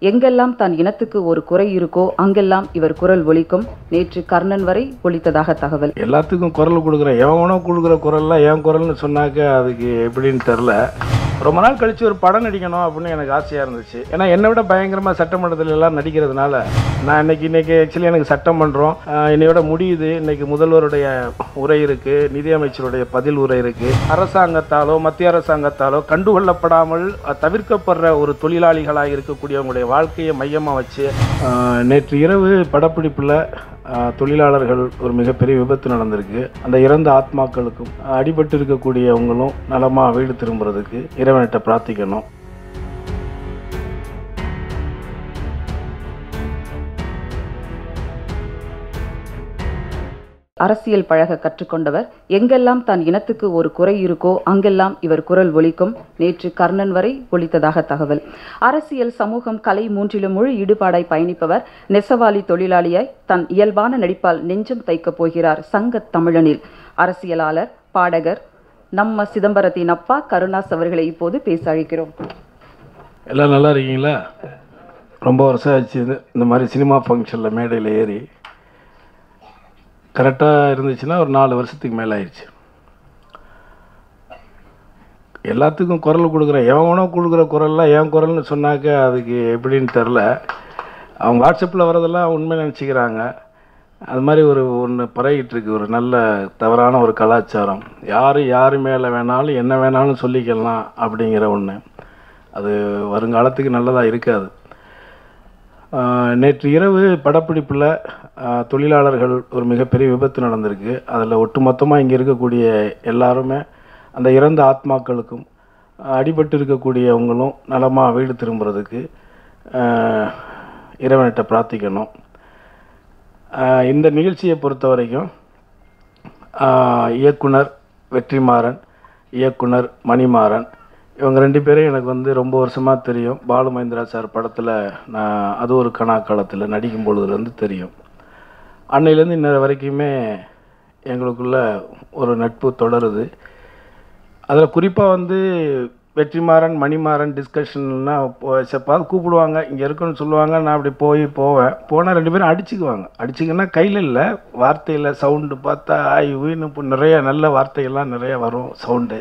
எங்கெல்லாம் தன் இனத்துக்கு ஒரு குறை இருக்கோ அங்கெல்லாம் இவர் குரல் ஒலிக்கும் நேற்று கர்ணன் வரை ஒலித்ததாக தகவல் எல்லாத்துக்கும் குரல் கொடுக்குறேன் எவனோ கொடுக்குற குரல்லாம் என் குரல்னு சொன்னாக்க அதுக்கு எப்படின்னு தெரில ரொம்ப நாள் கழித்து ஒரு படம் நடிக்கணும் அப்படின்னு எனக்கு ஆசையாக இருந்துச்சு ஏன்னா என்னை விட பயங்கரமாக சட்டமன்றத்துல எல்லாம் நடிக்கிறதுனால நான் இன்னைக்கு இன்னைக்கு ஆக்சுவலி எனக்கு சட்டமன்றம் ஆஹ், என்னையோட முடியுது இன்னைக்கு முதல்வருடைய உரை இருக்குது நிதியமைச்சருடைய பதில் உரை இருக்குது அரசாங்கத்தாலோ மத்திய அரசாங்கத்தாலோ கண்டுகொள்ளப்படாமல் அஹ், தவிர்க்கப்படுற ஒரு தொழிலாளிகளாக இருக்கக்கூடியவங்களுடைய வாழ்க்கையை மையமாக வச்சு ஆஹ், நேற்று இரவு படப்பிடிப்பில் ஆஹ், தொழிலாளர்கள் ஒரு மிகப்பெரிய விபத்து நடந்திருக்கு அந்த இறந்த ஆத்மாக்களுக்கும் ஆஹ், அடிபட்டு இருக்கக்கூடியவங்களும் நலமாக வீடு திரும்புறதுக்கு இறைவனிட்ட பிரார்த்திக்கணும் அரசியல் பழக கற்றுக்கொண்டவர் எங்கெல்லாம் தன் இனத்துக்கு ஒரு குறை இருக்கோ அங்கெல்லாம் இவர் குரல் ஒலிக்கும் நேற்று கர்ணன் வரை ஒலித்ததாக தகவல் அரசியல் சமூகம் கலை மூன்றிலும் முழு ஈடுபாடாய் பயணிப்பவர் நெசவாளி தொழிலாளியாய் தன் இயல்பான நடிப்பால் நெஞ்சம் தைக்கப் போகிறார் சங்கத் தமிழனில் அரசியலாளர் பாடகர் நம்ம சிதம்பரத்தின் அப்பா கருணாஸ் அவர்களை இப்போது பேச அழைக்கிறோம் எல்லாம் நல்லா இருக்கீங்களா ரொம்ப வருஷம் ஆச்சு இது இந்த மாதிரி சினிமா ஃபங்க்ஷனில் மேடையில் ஏறி கரெக்டாக இருந்துச்சுன்னா ஒரு நாலு வருஷத்துக்கு மேலே ஆயிடுச்சு எல்லாத்துக்கும் குரல் கொடுக்குறேன் எவனோ கொடுக்குற குரல்லாம் என் குரல்னு சொன்னாக்க அதுக்கு எப்படின்னு தெரில அவங்க வாட்ஸ்அப்பில் வரதெல்லாம் உண்மை நினச்சிக்கிறாங்க அது மாதிரி ஒரு ஒன்று பரவிட்டு இருக்கு ஒரு நல்ல தவறான ஒரு கலாச்சாரம் யார் யார் மேலே வேணாலும் என்ன வேணாலும் சொல்லிக்கலாம் அப்படிங்கிற ஒன்று அது வருங்காலத்துக்கு நல்லதாக இருக்காது ஆஹ் நேற்று இரவு படப்பிடிப்பில் ஆஹ் தொழிலாளர்கள் ஒரு மிகப்பெரிய விபத்து நடந்திருக்கு அதில் ஒட்டுமொத்தமாக இங்கே இருக்கக்கூடிய எல்லாருமே அந்த இறந்த ஆத்மாக்களுக்கும் ஆஹ் அடிபட்டு இருக்கக்கூடியவங்களும் நலமாக வீடு திரும்புறதுக்கு ஆஹ் இறைவனிட்ட பிரார்த்திக்கணும் ஆஹ் இந்த நிகழ்ச்சியை பொறுத்த வரைக்கும் ஆஹ் இயக்குனர் வெற்றிமாறன் இயக்குனர் மணிமாறன் இவங்க ரெண்டு பேரும் எனக்கு வந்து ரொம்ப வருஷமாக தெரியும் பாலு மகேந்திரா சார் படத்தில் நான் அது ஒரு கணா காலத்தில் நடிக்கும் பொழுதுலேருந்து தெரியும் அன்னையிலேருந்து இன்ன வரைக்குமே எங்களுக்குள்ள ஒரு நட்பு தொடருது அதில் குறிப்பாக வந்து வெற்றிமாறன் மணிமாறன் டிஸ்கஷன்னா செப்பாவது கூப்பிடுவாங்க இங்கே இருக்குன்னு சொல்லுவாங்க நான் அப்படி போய் போவேன் போனால் ரெண்டு பேரும் அடிச்சுக்குவாங்க அடிச்சுக்கன்னா கையில் இல்லை வார்த்தையில் சவுண்டு பார்த்தா ஆய் ஊன்னு இப்போ நிறைய நல்ல வார்த்தைகள்லாம் நிறைய வரும் சவுண்டு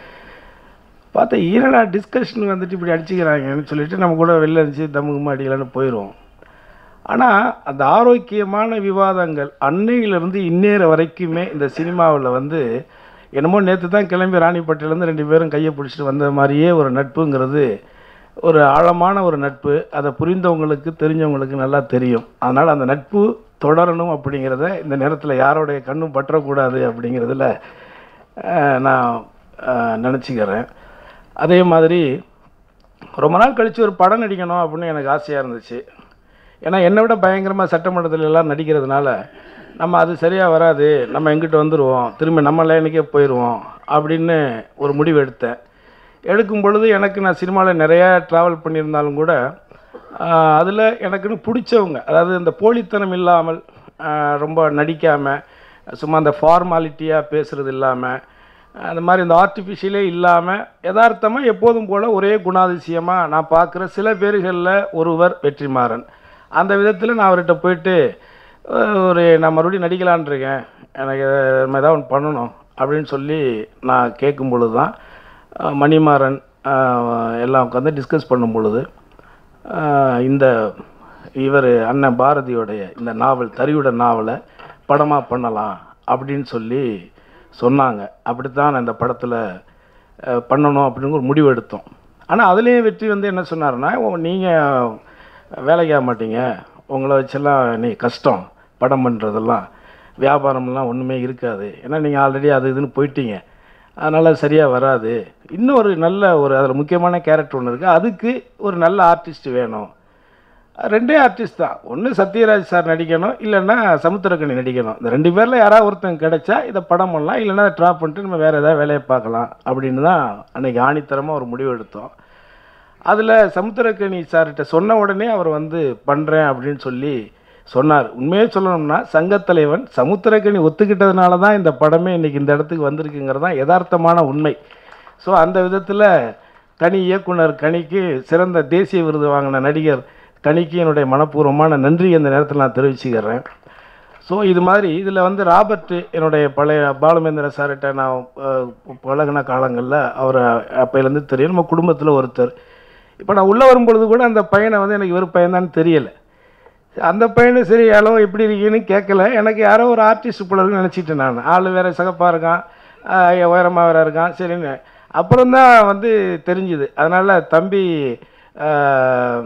பார்த்தா ஈரடா டிஸ்கஷன் வந்துட்டு இப்படி அடிச்சுக்கிறாங்கன்னு சொல்லிட்டு நம்ம கூட வெளில இருந்துச்சு தமுகமாக அடிக்கலான்னு போயிடுவோம் ஆனால் அந்த ஆரோக்கியமான விவாதங்கள் அன்னையிலிருந்து இந்நேர வரைக்குமே இந்த சினிமாவில் வந்து என்னமோ நேற்று தான் கிளம்பி ராணிப்பேட்டையிலேருந்து ரெண்டு பேரும் கையை பிடிச்சிட்டு வந்த மாதிரியே ஒரு நட்புங்கிறது ஒரு ஆழமான ஒரு நட்பு அதை புரிந்தவங்களுக்கு தெரிஞ்சவங்களுக்கு நல்லா தெரியும் அதனால் அந்த நட்பு தொடரணும் அப்படிங்கிறத இந்த நேரத்தில் யாரோடைய கண்ணும் பற்றக்கூடாது அப்படிங்கிறதுல அஹ், நான் அஹ், நினச்சிக்கிறேன் அதே மாதிரி ரொம்ப நாள் கழித்து ஒரு படம் நடிக்கணும் அப்படின்னு எனக்கு ஆசையாக இருந்துச்சு ஏன்னா என்னை விட பயங்கரமாக சட்டமன்றத்துல எல்லாம் நடிக்கிறதுனால நம்ம அது சரியாக வராது நம்ம எங்கிட்ட வந்துடுவோம் திரும்பி நம்ம லைனுக்கே போயிடுவோம் அப்படின்னு ஒரு முடிவு எடுத்தேன் எடுக்கும் பொழுது எனக்கு நான் சினிமாவில் நிறையா ட்ராவல் பண்ணியிருந்தாலும் கூட அதில் எனக்குன்னு பிடிச்சவங்க அதாவது இந்த போலித்தனம் இல்லாமல் ஆஹ் ரொம்ப நடிக்காமல் சும்மா அந்த ஃபார்மாலிட்டியாக பேசுகிறது இல்லாமல் அந்த மாதிரி இந்த ஆர்டிஃபிஷியலே இல்லாமல் யதார்த்தமாக எப்போதும் போல் ஒரே குணாதிசயமாக நான் பார்க்குற சில பேர்களில் ஒருவர் வெற்றிமாறன் அந்த விதத்தில் நான் அவர்கிட்ட போயிட்டு அஹ், ஒரு நான் மறுபடியும் நடிக்கலான்னு இருக்கேன் எனக்கு நம்ம ஏதாவது ஒன்று பண்ணணும் அப்படின்னு சொல்லி நான் கேட்கும் பொழுது தான் அஹ், மணிமாறன் அஹ், எல்லாம் உட்காந்து டிஸ்கஸ் பண்ணும் பொழுது அஹ், இந்த இவர் அண்ணன் பாரதியோடைய இந்த நாவல் தறியுட நாவலை படமாக பண்ணலாம் அப்படின்னு சொல்லி சொன்னாங்க அப்படித்தான் நான் இந்த படத்தில் பண்ணணும் அப்படின்னு ஒரு முடிவு எடுத்தோம் ஆனால் அதுலேயும் வெற்றி வந்து என்ன சொன்னாருன்னா நீங்கள் வேலைக்கு ஆக மாட்டீங்க உங்களை வச்செல்லாம் நீ கஷ்டம் படம் பண்ணுறதெல்லாம் வியாபாரம்லாம் ஒன்றுமே இருக்காது ஏன்னா நீங்கள் ஆல்ரெடி அது இதுன்னு போயிட்டீங்க அதனால் சரியாக வராது இன்னொரு நல்ல ஒரு அதில் முக்கியமான கேரக்டர் ஒன்று இருக்குது அதுக்கு ஒரு நல்ல ஆர்டிஸ்ட் வேணும் ரெண்டே ஆர்டிஸ்ட் தான் ஒன்று சத்யராஜ் சார் நடிக்கணும் இல்லைன்னா சமுத்திரக்கனி நடிக்கணும் இந்த ரெண்டு பேரில் யாராவது ஒருத்தன் கிடைச்சா இதை படம் பண்ணலாம் இல்லைன்னா ட்ராப் பண்ணிட்டு நம்ம வேறு ஏதாவது வேலையை பார்க்கலாம் அப்படின்னு தான் அன்றைக்கி ஆணித்தரமாக ஒரு முடிவு எடுத்தோம் அதில் சமுத்திரக்கனி சார்கிட்ட சொன்ன உடனே அவர் வந்து பண்ணுறேன் அப்படின்னு சொல்லி சொன்னார் உண்மையே சொல்லணும்னா சங்கத்தலைவன் சமுத்திரக்கனி ஒத்துக்கிட்டதுனால தான் இந்த படமே இன்றைக்கி இந்த இடத்துக்கு வந்திருக்குங்கிறது தான் யதார்த்தமான உண்மை ஸோ அந்த விதத்தில் கனி இயக்குனர் கனிக்கு சிறந்த தேசிய விருது வாங்கின நடிகர் கணிக்கு என்னுடைய மனப்பூர்வமான நன்றி இந்த நேரத்தில் நான் தெரிவிச்சுக்கிறேன் ஸோ இது மாதிரி இதில் வந்து ராபர்ட் என்னுடைய பழைய பாலுமேந்திர சார்கிட்ட நான் அஹ், பழகுன காலங்களில் அவரை அப்பையிலேருந்து தெரியும் நம்ம குடும்பத்தில் ஒருத்தர் இப்போ நான் உள்ளே வரும்பொழுது கூட அந்த பையனை வந்து எனக்கு இவர் பையன்தான்னு தெரியலை அந்த பையனு சரி ஹலோ எப்படி இருக்கீன்னு கேட்கல எனக்கு யாரோ ஒரு ஆர்டிஸ்ட் போல இருக்குன்னு நினச்சிட்டேன் நான் ஆள் வேறு சிகப்பாக இருக்கான் ஆஹ் உயரமாக வேறு இருக்கான் சரின்னு அப்புறம் தான் வந்து தெரிஞ்சுது அதனால் தம்பி ஆஹ்,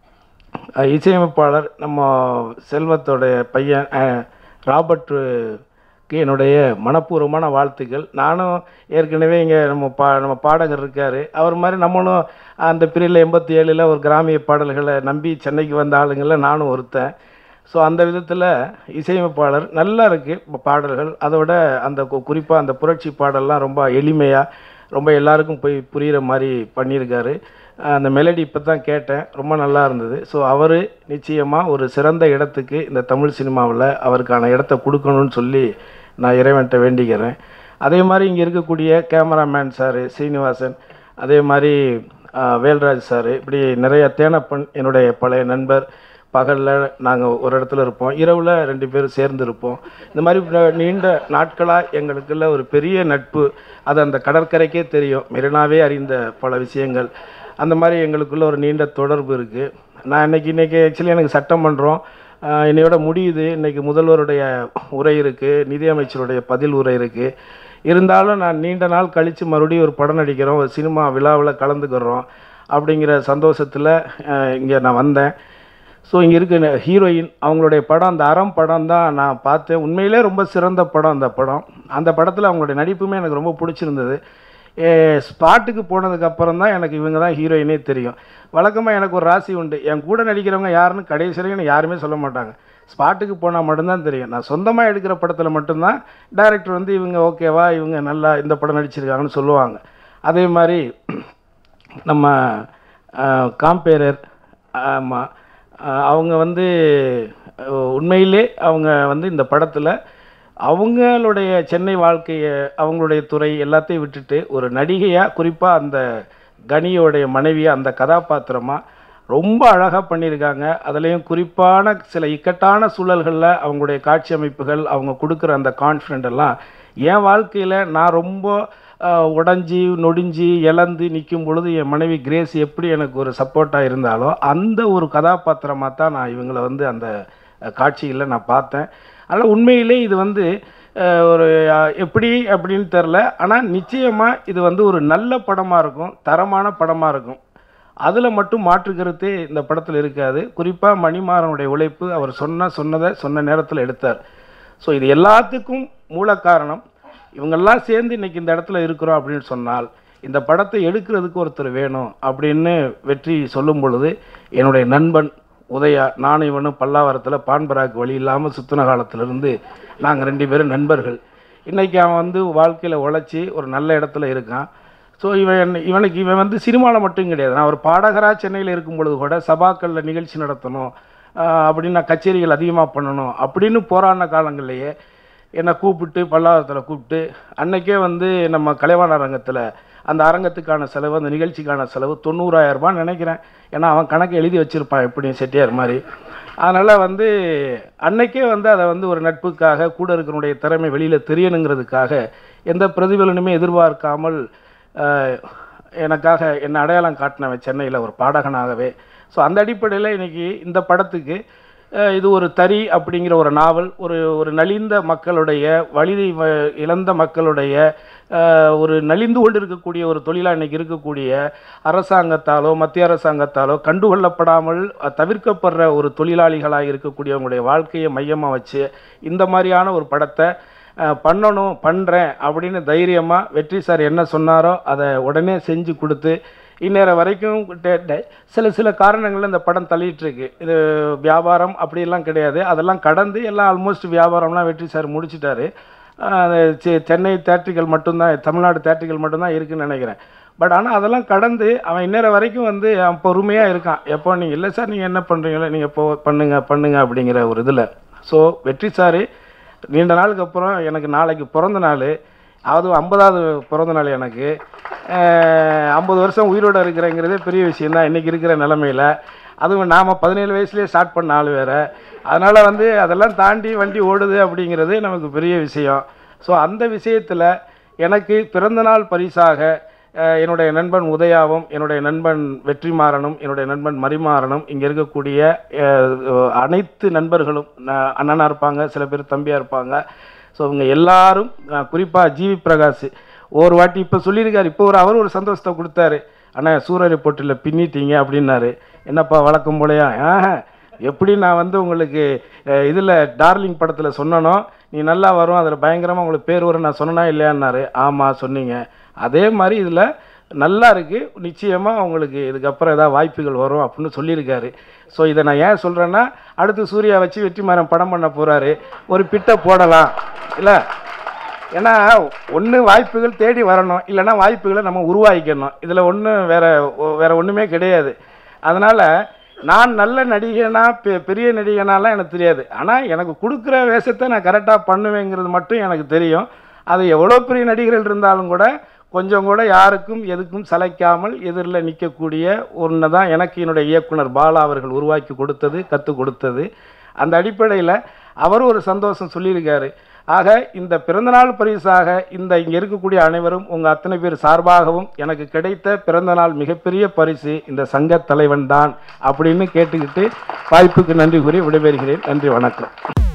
அஹ் இசையமைப்பாளர் நம்ம செல்வத்தோடைய பையன் அஹ், ராபர்ட்டுக்கு என்னுடைய மனப்பூர்வமான வாழ்த்துக்கள் நானும் ஏற்கனவே இங்கே நம்ம பா நம்ம பாடகர் இருக்கார் அவர் மாதிரி நம்மளும் அந்த பிரிவில் எண்பத்தி ஏழில் ஒரு கிராமிய பாடல்களை நம்பி சென்னைக்கு வந்த ஆளுங்களில் நானும் ஒருத்தன் ஸோ அந்த விதத்தில் இசையமைப்பாளர் நல்லா இருக்குது பாடல்கள் அதோட அந்த குறிப்பாக அந்த புரட்சி பாடல்லாம் ரொம்ப எளிமையாக ரொம்ப எல்லாருக்கும் போய் புரிகிற மாதிரி பண்ணியிருக்காரு அஹ் அந்த மெலடி இப்போ தான் கேட்டேன் ரொம்ப நல்லா இருந்தது ஸோ அவர் நிச்சயமாக ஒரு சிறந்த இடத்துக்கு இந்த தமிழ் சினிமாவில் அவருக்கான இடத்த கொடுக்கணும்னு சொல்லி நான் இறைவன்கிட்ட வேண்டிக்கிறேன் அதே மாதிரி இங்கே இருக்கக்கூடிய கேமராமேன் சார் சீனிவாசன் அதே மாதிரி அஹ், வேல்ராஜ் சார் இப்படி நிறைய தேனப்பன் என்னுடைய பழைய நண்பர் பகலில் நாங்கள் ஒரு இடத்துல இருப்போம் இரவில் ரெண்டு பேரும் சேர்ந்து இருப்போம் இந்த மாதிரி ந- நீண்ட நாட்களாக எங்களுக்குள்ள ஒரு பெரிய நட்பு அது அந்த கடற்கரைக்கே தெரியும் மெரினாவே அறிந்த பல விஷயங்கள் அந்த மாதிரி எங்களுக்குள்ள ஒரு நீண்ட தொடர்பு இருக்குது நான் இன்னைக்கு இன்றைக்கி ஆக்சுவலி எனக்கு சட்டமன்றம் ஆஹ், இன்னையோட முடியுது இன்றைக்கி முதல்வருடைய உரை இருக்குது நிதியமைச்சருடைய பதில் உரை இருக்குது இருந்தாலும் நான் நீண்ட நாள் கழித்து மறுபடியும் ஒரு படம் நடிக்கிறோம் ஒரு சினிமா விழாவில் கலந்துக்கிறோம் அப்படிங்கிற சந்தோஷத்தில் இங்கே நான் வந்தேன் ஸோ இங்கே இருக்க ஹீரோயின் அவங்களுடைய படம் அந்த அறம் படம் தான் நான் பார்த்தேன் உண்மையிலே ரொம்ப சிறந்த படம் அந்த படம் அந்த படத்தில் அவங்களுடைய நடிப்புமே எனக்கு ரொம்ப பிடிச்சிருந்தது ஸ்பாட்டுக்கு போனதுக்கு அப்புறம் தான் எனக்கு இவங்க தான் ஹீரோயினே தெரியும் வழக்கமாக எனக்கு ஒரு ராசி உண்டு என் கூட நடிக்கிறவங்க யாருன்னு கடைசி வரைக்கும் எனக்கு யாருமே சொல்ல மாட்டாங்க ஸ்பாட்டுக்கு போனால் மட்டும்தான் தெரியும் நான் சொந்தமாக எடுக்கிற படத்தில் மட்டும்தான் டைரக்டர் வந்து இவங்க ஓகேவா இவங்க நல்லா இந்த படம் நடிச்சிருக்காங்கன்னு சொல்லுவாங்க அதே மாதிரி நம்ம அஹ், காம்பேரர் ஆமாம் அவங்க வந்து அஹ், உண்மையிலே அவங்க வந்து இந்த படத்தில் அவங்களுடைய சென்னை வாழ்க்கையை அவங்களுடைய துறை எல்லாத்தையும் விட்டுட்டு ஒரு நடிகையாக குறிப்பாக அந்த கனியோடைய மனைவியாக அந்த கதாபாத்திரமாக ரொம்ப அழகாக பண்ணியிருக்காங்க அதுலேயும் குறிப்பான சில இக்கட்டான சூழல்களில் அவங்களுடைய காட்சி அமைப்புகள் அவங்க கொடுக்குற அந்த கான்ஃபிடென்ட் எல்லாம் என் வாழ்க்கையில் நான் ரொம்ப அஹ், உடைஞ்சி நொடிஞ்சு இழந்து நிற்கும் பொழுது என் மனைவி கிரேஸ் எப்படி எனக்கு ஒரு சப்போர்ட்டாக இருந்தாலோ அந்த ஒரு கதாபாத்திரமாக தான் நான் இவங்களை வந்து அந்த காட்சிகளில் நான் பார்த்தேன் அதனால் உண்மையிலே இது வந்து அஹ், ஒரு அஹ், எப்படி அப்படின்னு தெரில ஆனால் நிச்சயமாக இது வந்து ஒரு நல்ல படமாக இருக்கும் தரமான படமாக இருக்கும் அதில் மட்டும் மாற்று கருத்தே இந்த படத்தில் இருக்காது குறிப்பாக மணிமாறனுடைய உழைப்பு அவர் சொன்ன சொன்னதை சொன்ன நேரத்தில் எடுத்தார் ஸோ இது எல்லாத்துக்கும் மூல காரணம் இவங்கெல்லாம் சேர்ந்து இன்னைக்கு இந்த இடத்துல இருக்கிறோம் அப்படின்னு சொன்னால் இந்த படத்தை எடுக்கிறதுக்கு ஒருத்தர் வேணும் அப்படின்னு வெற்றி சொல்லும் பொழுது என்னுடைய நண்பன் உதயா நானும் இவனும் பல்லாவரத்தில் பான்பராக்கு வழி இல்லாமல் சுத்தின காலத்திலிருந்து நாங்கள் ரெண்டு பேரும் நண்பர்கள் இன்றைக்கி அவன் வந்து வாழ்க்கையில் உழைச்சி ஒரு நல்ல இடத்துல இருக்கான் ஸோ இவன் என்ன- இவனுக்கு இவன் வந்து சினிமாவில் மட்டும் கிடையாது நான் ஒரு பாடகராக சென்னையில் இருக்கும் பொழுது கூட சபாக்களில் நிகழ்ச்சி நடத்தணும் ஆஹ் அப்படின்னு நான் கச்சேரிகள் அதிகமாக பண்ணணும் அப்படின்னு போராடின காலங்கள்லேயே என்னை கூப்பிட்டு பல்லாவரத்தில் கூப்பிட்டு அன்னைக்கே வந்து நம்ம கலைவாணர் அரங்கத்தில் அந்த அரங்கத்துக்கான செலவு அந்த நிகழ்ச்சிக்கான செலவு தொண்ணூறாயிரம் ரூபான்னு நினைக்கிறேன் ஏன்னா அவன் கணக்கு எழுதி வச்சுருப்பான் எப்படி செட்டியார் மாதிரி அதனால் வந்து அன்னைக்கே வந்து அதை வந்து ஒரு நட்புக்காக கூட இருக்கிறனுடைய திறமை வெளியில் தெரியணுங்கிறதுக்காக எந்த பிரதிபலனுமே எதிர்பார்க்காமல் ஆஹ், எனக்காக என்னை அடையாளம் காட்டினவன் சென்னையில் ஒரு பாடகனாகவே ஸோ அந்த அடிப்படையில் இன்னைக்கு இந்த படத்துக்கு அஹ், இது ஒரு தறி அப்படிங்கிற ஒரு நாவல் ஒரு ஒரு நலிந்த மக்களுடைய வழி வ- இழந்த மக்களுடைய அஹ், ஒரு நலிந்து கொண்டு இருக்கக்கூடிய ஒரு தொழிலாக இன்னைக்கு இருக்கக்கூடிய அரசாங்கத்தாலோ மத்திய அரசாங்கத்தாலோ கண்டுகொள்ளப்படாமல் அஹ், தவிர்க்கப்படுற ஒரு தொழிலாளிகளாக இருக்கக்கூடியவங்களுடைய வாழ்க்கையை மையமாக வச்சு இந்த மாதிரியான ஒரு படத்தை அஹ், பண்ணணும் பண்ணுறேன் அப்படின்னு தைரியமாக வெற்றி சார் என்ன சொன்னாரோ அதை உடனே செஞ்சு கொடுத்து இந்நேரம் வரைக்கும் டே- டே- சில சில காரணங்கள்ல இந்த படம் தள்ளிட்டு இருக்கு இது வியாபாரம் அப்படியெல்லாம் கிடையாது அதெல்லாம் கடந்து எல்லாம் ஆல்மோஸ்ட் வியாபாரம்லாம் வெற்றி சார் முடிச்சிட்டாரு அஹ், அது செ- சென்னை தேட்டர்கள் மட்டும்தான் தமிழ்நாடு தேட்டர்கள் மட்டும்தான் இருக்குன்னு நினைக்கிறேன் பட் ஆனால் அதெல்லாம் கடந்து அவன் இந்நேரம் வரைக்கும் வந்து அவன் பொறுமையாக இருக்கான் எப்போ நீங்கள் இல்லை சார் நீங்கள் என்ன பண்ணுறீங்களோ நீங்கள் போ பண்ணுங்க பண்ணுங்க அப்படிங்கிற ஒரு இதில் ஸோ வெற்றி சார் நீண்ட நாளுக்கு அப்புறம் எனக்கு நாளைக்கு பிறந்த நாள் அதுவும் ஐம்பதாவது பிறந்த நாள் எனக்கு ஐம்பது வருஷம் உயிரோட இருக்கிறேங்கிறதே பெரிய விஷயம் தான் இன்றைக்கி இருக்கிற நிலமையில அதுவும் நாம் பதினேழு வயசுலேயே ஸ்டார்ட் பண்ண ஆள் வேறு அதனால் வந்து அதெல்லாம் தாண்டி வண்டி ஓடுது அப்படிங்கிறது நமக்கு பெரிய விஷயம் ஸோ அந்த விஷயத்தில் எனக்கு பிறந்தநாள் பரிசாக அஹ், என்னுடைய நண்பன் உதயாவும் என்னுடைய நண்பன் வெற்றிமாறனும் என்னுடைய நண்பன் மரிமாறனும் இங்கே இருக்கக்கூடிய அஹ், அனைத்து நண்பர்களும் ந- அண்ணனா இருப்பாங்க சில பேர் தம்பியாக இருப்பாங்க ஸோ இவங்க எல்லாரும் குறிப்பாக ஜிவி பிரகாஷ் ஒரு வாட்டி இப்போ சொல்லியிருக்காரு இப்போ ஒரு அவர் ஒரு சந்தோஷத்தை கொடுத்தாரு அண்ணா சூரிய போட்டியில் பின்னிட்டீங்க அப்படின்னாரு என்னப்பா வழக்கம் போலையா ஆஹ் எப்படி நான் வந்து உங்களுக்கு இதில் டார்லிங் படத்தில் சொன்னனோ நீ நல்லா வரும் அதில் பயங்கரமாக உங்களுக்கு பேர் வரும் நான் சொன்னனா இல்லையான்னாரு ஆமாம் சொன்னீங்க அதே மாதிரி இதில் நல்லா இருக்குது நிச்சயமாக உங்களுக்கு இதுக்கப்புறம் ஏதாவது வாய்ப்புகள் வரும் அப்படின்னு சொல்லியிருக்காரு ஸோ இதை நான் ஏன் சொல்கிறேன்னா அடுத்து சூர்யா வச்சு வெற்றிமாறன் படம் பண்ண போகிறாரு ஒரு பிட்டை போடலாம் இல்லை ஏன்னா ஒன்று வாய்ப்புகள் தேடி வரணும் இல்லைன்னா வாய்ப்புகளை நம்ம உருவாக்கிக்கணும் இதில் ஒன்றும் வேற ஒ- வேற ஒன்றுமே கிடையாது அதனால் நான் நல்ல நடிகனா பெ- பெரிய நடிகனாலாம் எனக்கு தெரியாது ஆனால் எனக்கு கொடுக்குற வேஷத்தை நான் கரெக்டாக பண்ணுவேங்கிறது மட்டும் எனக்கு தெரியும் அது எவ்வளோ பெரிய நடிகர்கள் இருந்தாலும் கூட கொஞ்சம் கூட யாருக்கும் எதுக்கும் சளைக்காமல் எதிரில் நிற்கக்கூடிய ஒன்று தான் எனக்கு என்னுடைய இயக்குனர் பாலா அவர்கள் உருவாக்கி கொடுத்தது கற்றுக் கொடுத்தது அந்த அடிப்படையில் அவர் ஒரு சந்தோஷம் சொல்லியிருக்காரு ஆக இந்த பிறந்தநாள் பரிசாக இந்த இங்கே இருக்கக்கூடிய அனைவரும் உங்கள் அத்தனை பேர் சார்பாகவும் எனக்கு கிடைத்த பிறந்தநாள் மிகப்பெரிய பரிசு இந்த சங்க தலைவன் தான் அப்படின்னு கேட்டுக்கிட்டு வாய்ப்புக்கு நன்றி கூறி விடைபெறுகிறேன் நன்றி வணக்கம்